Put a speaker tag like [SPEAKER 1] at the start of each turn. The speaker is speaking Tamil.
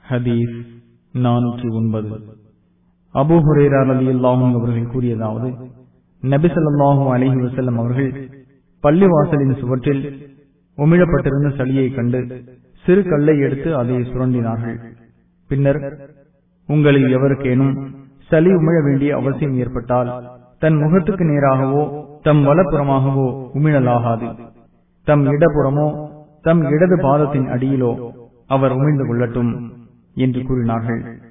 [SPEAKER 1] ஹதீஸ் நானூற்றி ஒன்பது அபு ஹுரேரா அலி அல்லாஹும் அவர்கள் கூறியதாவது நபிசல்லாஹு அலஹி வசல்லம் அவர்கள் பள்ளிவாசலின் சுவற்றில் உமிழப்பட்டிருந்த சளியை கண்டு சிறு கல்லை எடுத்து அதை சுரண்டினார்கள் பின்னர் உங்களில் எவருக்கேனும் சளி உமிழ வேண்டிய அவசியம் ஏற்பட்டால் தன் முகத்துக்கு நேராகவோ தம் வலப்புறமாகவோ உமிழலாகாது தம் இடப்புறமோ தம் இடது பாதத்தின் அடியிலோ அவர் உமிழ்ந்து கொள்ளட்டும் என்று கூறினார்கள்